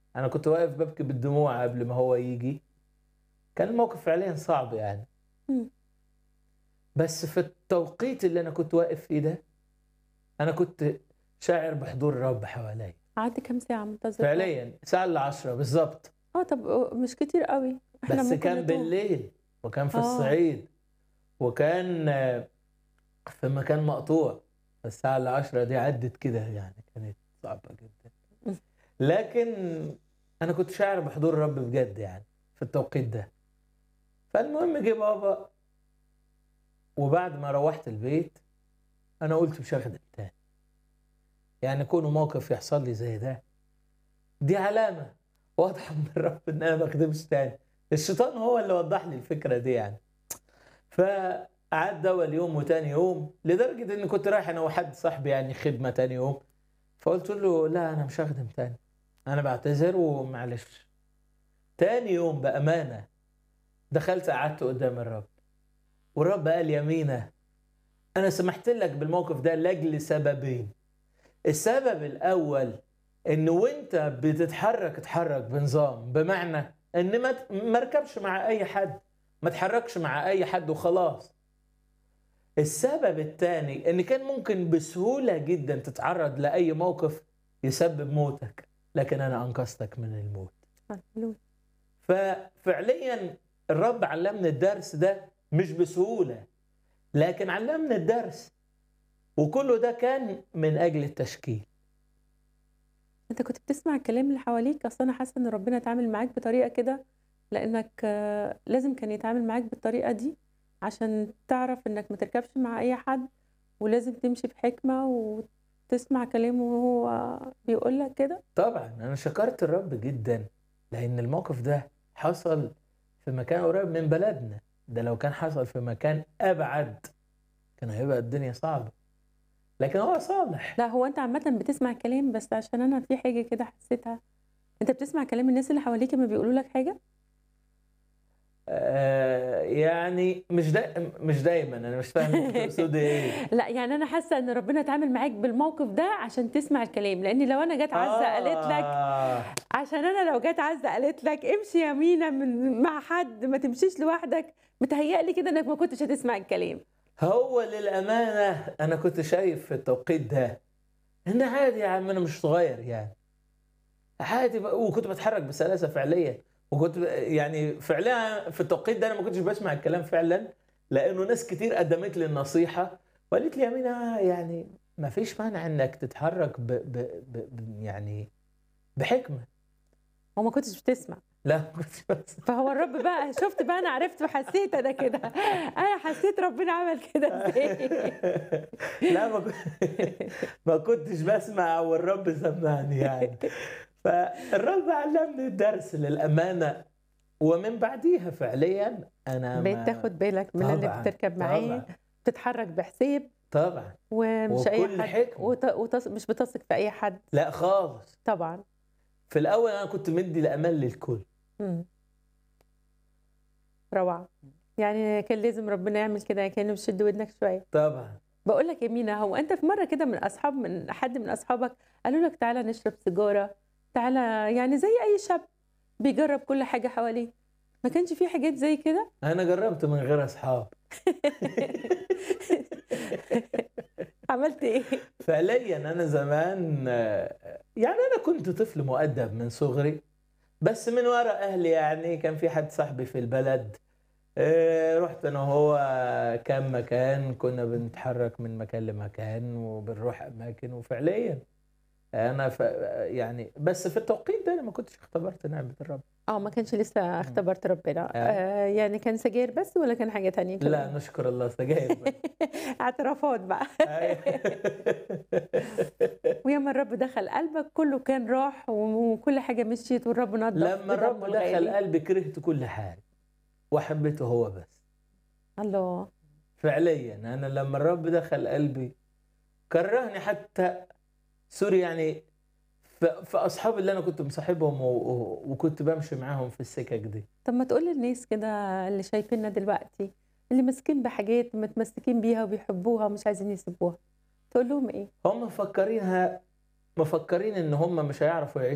انا كنت واقف ببكي بالدموع قبل ما هو يجي كان الموقف فعليا صعب يعني إمم. بس في التوقيت اللي انا كنت واقف فيه ده انا كنت شاعر بحضور الرب حواليا قعدت كام ساعة منتظر؟ فعليا الساعه الا 10 بالظبط آه طب مش كتير قوي إحنا بس ممكن كان نتوه. بالليل وكان في آه. الصعيد وكان آه، في مكان مقطوع الساعة العشرة دي عدت كده يعني كانت صعبة جدا مم. لكن أنا كنت شاعر بحضور الرب بجد يعني في التوقيت ده فالمهم جه بابا وبعد ما روحت البيت أنا قلت مش هخدم تاني يعني كونه موقف يحصل لي زي ده دي علامة واضحة من الرب إن أنا ما بخدمش تاني الشيطان هو اللي وضح لي الفكرة دي يعني فعدى أول يوم وتاني يوم لدرجة إني كنت رايح أنا وحد صاحبي يعني خدمة تاني يوم فقلت له لا أنا مش هخدم تاني أنا بعتذر ومعلش تاني يوم بأمانة دخلت قعدت قدام الرب والرب قال يمينة أنا سمحت لك بالموقف ده لأجل سببين السبب الأول إن وأنت بتتحرك اتحرك بنظام بمعنى إن ما ت- ما اركبش مع أي حد ما تحركش مع أي حد وخلاص السبب الثاني إن كان ممكن بسهولة جدا تتعرض لأي موقف يسبب موتك لكن أنا أنقذتك من الموت هللويا. ففعليا الرب علمني الدرس ده مش بسهولة لكن علمني الدرس وكله ده كان من أجل التشكيل انت كنت بتسمع الكلام اللي حواليك اصل انا حاسه ان ربنا اتعامل معاك بطريقه كده لانك آه، لازم كان يتعامل معاك بالطريقه دي عشان تعرف انك ما تركبش مع اي حد ولازم تمشي بحكمه وتسمع كلامه وهو بيقول لك كده طبعا أنا شكرت الرب جدا لأن الموقف ده حصل في مكان قريب من بلدنا ده لو كان حصل في مكان أبعد كان هيبقى الدنيا صعبة لكن هو صالح لا هو انت عامه بتسمع كلام بس عشان انا في حاجه كده حسيتها انت بتسمع كلام الناس اللي حواليك لما بيقولوا لك حاجه آه يعني مش دا مش دايما أنا مش فاهم أنت تقصدي إيه لا يعني انا حاسه ان ربنا اتعامل معاك بالموقف ده عشان تسمع الكلام لان لو انا جت عزه قالت لك آه. عشان انا لو جت عزه قالت لك امشي يمينة من مع حد ما تمشيش لوحدك متهيألي كده انك ما كنتش هتسمع الكلام هو للأمانة أنا كنت شايف في التوقيت ده إن عادي يا عم أنا مش صغير يعني عادي بقى وكنت بتحرك بسلاسة فعليا وكنت ب- يعني فعليا في التوقيت ده أنا ما كنتش بسمع الكلام فعلا لأنه ناس كتير قدمت لي النصيحة وقالت لي يا مينا يعني ما فيش مانع إنك تتحرك ب ب ب ب يعني بحكمة وما كنتش بتسمع لا ما كنتش بس فهو الرب بقى شفت بقى انا عرفت وحسيت انا كده انا حسيت ربنا عمل كده ازاي لا ما كنت- ما كنتش بسمع والرب سمعني يعني فالرب علمني الدرس للأمانة ومن بعديها فعليا أنا بقيت ما- تاخد بالك من اللي طبعاً، بتركب معاه طبعاً بتتحرك بحساب طبعا ومش اي وكل حد حكمة. وت... وتص... مش بتثق في اي حد لا خالص طبعا في الأول أنا كنت مدي الأمان للكل مم. روعه يعني كان لازم ربنا يعمل كده كانه بيشد ودنك شويه طبعا بقول لك يا مينا هو انت في مره كده من اصحاب من حد من اصحابك قالوا لك تعالى نشرب سيجاره تعالى يعني زي اي شاب بيجرب كل حاجه حواليه ما كانش في حاجات زي كده أنا جربت من غير أصحاب عملت ايه فعليا أنا زمان آه، يعني أنا كنت طفل مؤدب من صغري بس من وراء أهلي يعني كان في حد صاحبي في البلد آه، رحت أنا وهو كام مكان كنا بنتحرك من مكان لمكان وبنروح أماكن وفعليا أنا ف يعني بس في التوقيت ده أنا ما كنتش اختبرت نعمة الرب اه ما كانش لسه اختبرت ربنا آه. آه يعني كان سجاير بس ولا كان حاجه تانية كمان؟ لا نشكر الله سجاير بس. اعترافات بقى أيوة. وياما الرب دخل قلبك كله كان راح وكل حاجه مشيت والرب نضف لما بدمه الرب دخل الغالي. قلبي كرهت كل حاجة وحبيته هو بس الله فعليا انا لما الرب دخل قلبي كرهني حتى سوري يعني ف- في اصحابي اللي انا كنت مصاحبهم و- و- وكنت بمشي معاهم في السكك دي طب ما تقول للناس كده اللي شايفيننا دلوقتي اللي ماسكين بحاجات متمسكين بيها وبيحبوها ومش عايزين يسيبوها تقول لهم ايه هم مفكرينها مفكرين ان هم مش هيعرفوا